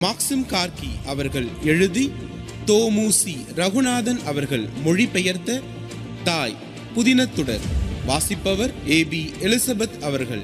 Maxim Gargi அவர்கள் எழுதி தோமுசி ரகுநாதன் அவர்கள் மொழிபெயர்த்த தாய் புதினத்துடர் வாசிப்பவர் ஏ பி எலிசபெத் அவர்கள்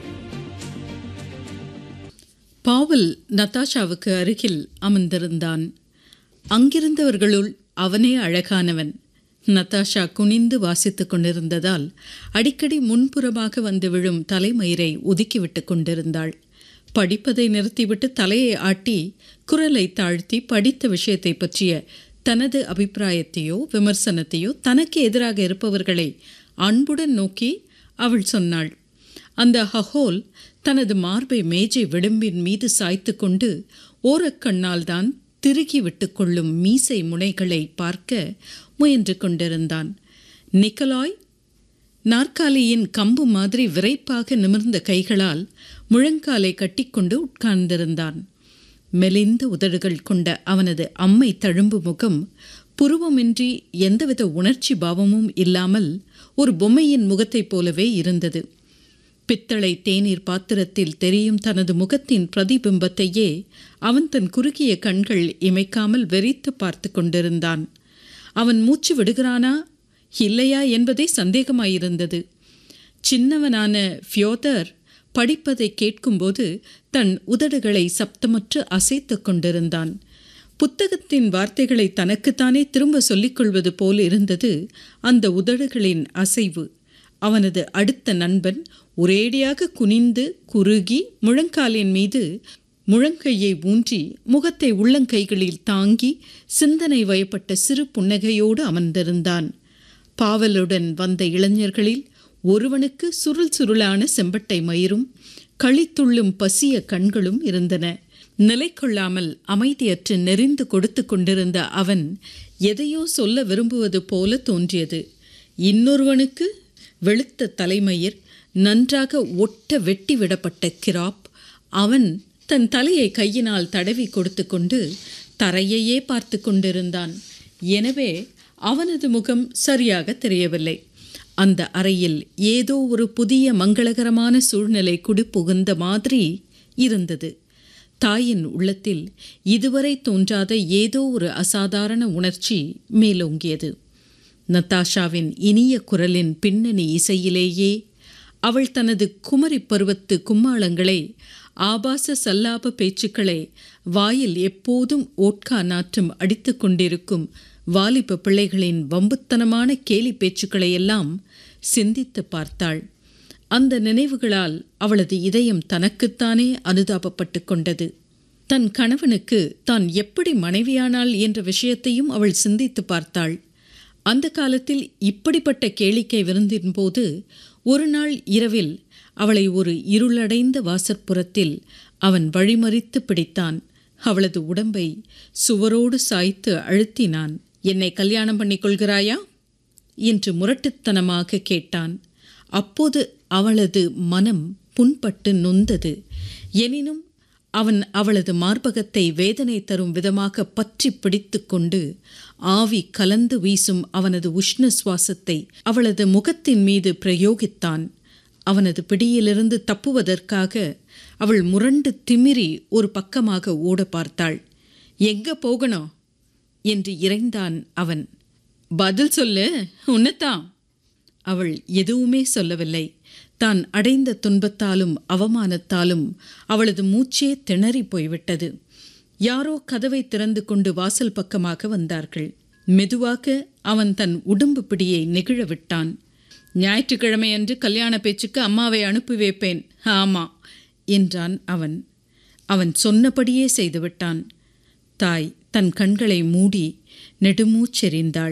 பாவல் நதாஷாவுக்கு அருகில் அமர்ந்திருந்தான் அங்கிருந்தவர்களுள் அவனே அழகானவன் நதாஷா குனிந்து வாசித்துக் கொண்டிருந்ததால் அடிக்கடி முன்புறமாக வந்து விழும் தலைமயிரை ஒதுக்கிவிட்டு கொண்டிருந்தாள் படிப்பதை நிறுத்திவிட்டு தலையை ஆட்டி குரலை தாழ்த்தி படித்த விஷயத்தை பற்றிய தனது அபிப்பிராயத்தையோ விமர்சனத்தையோ தனக்கு எதிராக இருப்பவர்களை அன்புடன் நோக்கி அவள் சொன்னாள் அந்த ஹஹோல் தனது மார்பை மேஜை விளிம்பின் மீது சாய்த்து கொண்டு ஓரக்கண்ணால் தான் திருகி விட்டு கொள்ளும் மீசை முனைகளை பார்க்க முயன்று கொண்டிருந்தான் நிக்கலாய் நாற்காலியின் கம்பு மாதிரி விரைப்பாக நிமிர்ந்த கைகளால் முழங்காலை கட்டிக்கொண்டு உட்கார்ந்திருந்தான் மெலிந்த உதடுகள் கொண்ட அவனது அம்மை தழும்பு முகம் புருவமின்றி எந்தவித உணர்ச்சி பாவமும் இல்லாமல் ஒரு பொம்மையின் முகத்தைப் போலவே இருந்தது பித்தளை தேநீர் பாத்திரத்தில் தெரியும் தனது முகத்தின் பிரதிபிம்பத்தையே அவன் தன் குறுகிய கண்கள் இமைக்காமல் வெறித்து பார்த்து கொண்டிருந்தான் அவன் மூச்சு விடுகிறானா இல்லையா என்பதே சந்தேகமாயிருந்தது சின்னவனான ஃபியோதர் படிப்பதை கேட்கும்போது தன் உதடுகளை சப்தமற்று அசைத்துக் கொண்டிருந்தான் புத்தகத்தின் வார்த்தைகளை தனக்குத்தானே திரும்ப சொல்லிக்கொள்வது போல் இருந்தது அந்த உதடுகளின் அசைவு அவனது அடுத்த நண்பன் ஒரேடியாக குனிந்து குறுகி முழங்காலின் மீது முழங்கையை ஊன்றி முகத்தை உள்ளங்கைகளில் தாங்கி சிந்தனை வயப்பட்ட சிறு புன்னகையோடு அமர்ந்திருந்தான் பாவலுடன் வந்த இளைஞர்களில் ஒருவனுக்கு சுருள் சுருளான செம்பட்டை மயிரும் களித்துள்ளும் பசிய கண்களும் இருந்தன நிலை கொள்ளாமல் அமைதியற்று நெறிந்து கொடுத்து கொண்டிருந்த அவன் எதையோ சொல்ல விரும்புவது போல தோன்றியது இன்னொருவனுக்கு வெளுத்த தலைமயிர் நன்றாக ஒட்ட வெட்டி விடப்பட்ட கிராப் அவன் தன் தலையை கையினால் தடவி கொடுத்து கொண்டு தரையையே பார்த்து கொண்டிருந்தான் எனவே அவனது முகம் சரியாக தெரியவில்லை அந்த அறையில் ஏதோ ஒரு புதிய மங்களகரமான சூழ்நிலை குடிபுகுந்த மாதிரி இருந்தது தாயின் உள்ளத்தில் இதுவரை தோன்றாத ஏதோ ஒரு அசாதாரண உணர்ச்சி மேலோங்கியது நத்தாஷாவின் இனிய குரலின் பின்னணி இசையிலேயே அவள் தனது குமரி பருவத்து கும்மாளங்களை ஆபாச சல்லாப பேச்சுக்களை வாயில் எப்போதும் ஓட்கா நாற்றம் அடித்து கொண்டிருக்கும் வாலிப பிள்ளைகளின் வம்புத்தனமான கேலி பேச்சுக்களை எல்லாம் சிந்தித்து பார்த்தாள் அந்த நினைவுகளால் அவளது இதயம் தனக்குத்தானே அனுதாபப்பட்டு கொண்டது தன் கணவனுக்கு தான் எப்படி மனைவியானாள் என்ற விஷயத்தையும் அவள் சிந்தித்து பார்த்தாள் அந்த காலத்தில் இப்படிப்பட்ட கேளிக்கை விருந்தின் போது ஒரு நாள் இரவில் அவளை ஒரு இருளடைந்த வாசற்புறத்தில் அவன் வழிமறித்து பிடித்தான் அவளது உடம்பை சுவரோடு சாய்த்து அழுத்தினான் என்னை கல்யாணம் பண்ணிக் கொள்கிறாயா என்று முரட்டுத்தனமாக கேட்டான் அப்போது அவளது மனம் புண்பட்டு நொந்தது எனினும் அவன் அவளது மார்பகத்தை வேதனை தரும் விதமாக பற்றி பிடித்து கொண்டு ஆவி கலந்து வீசும் அவனது உஷ்ண சுவாசத்தை அவளது முகத்தின் மீது பிரயோகித்தான் அவனது பிடியிலிருந்து தப்புவதற்காக அவள் முரண்டு திமிரி ஒரு பக்கமாக ஓட பார்த்தாள் எங்க போகணும் என்று இறைந்தான் அவன் பதில் சொல்லு உன்னத்தான் அவள் எதுவுமே சொல்லவில்லை தான் அடைந்த துன்பத்தாலும் அவமானத்தாலும் அவளது மூச்சே திணறி போய்விட்டது யாரோ கதவை திறந்து கொண்டு வாசல் பக்கமாக வந்தார்கள் மெதுவாக அவன் தன் உடம்பு பிடியை நெகிழ விட்டான் ஞாயிற்றுக்கிழமை அன்று கல்யாண பேச்சுக்கு அம்மாவை அனுப்பி வைப்பேன் ஆமா என்றான் அவன் அவன் சொன்னபடியே செய்துவிட்டான் தாய் தன் கண்களை மூடி நெடுமூச்செறிந்தாள்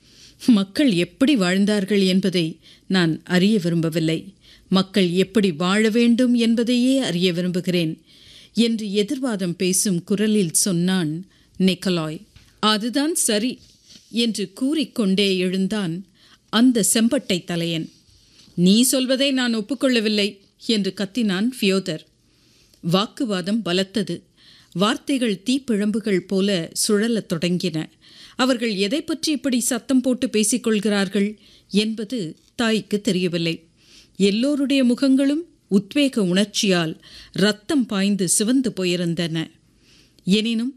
மக்கள் எப்படி வாழ்ந்தார்கள் என்பதை நான் அறிய விரும்பவில்லை மக்கள் எப்படி வாழ வேண்டும் என்பதையே அறிய விரும்புகிறேன் என்று எதிர்வாதம் பேசும் குரலில் சொன்னான் நிக்கலாய் அதுதான் சரி என்று கூறிக்கொண்டே எழுந்தான் அந்த செம்பட்டை தலையன் நீ சொல்வதை நான் ஒப்புக்கொள்ளவில்லை என்று கத்தினான் ஃபியோதர் வாக்குவாதம் பலத்தது வார்த்தைகள் தீப்பிழம்புகள் போல சுழலத் தொடங்கின அவர்கள் எதை பற்றி இப்படி சத்தம் போட்டு பேசிக்கொள்கிறார்கள் என்பது தாய்க்கு தெரியவில்லை எல்லோருடைய முகங்களும் உத்வேக உணர்ச்சியால் ரத்தம் பாய்ந்து சிவந்து போயிருந்தன எனினும்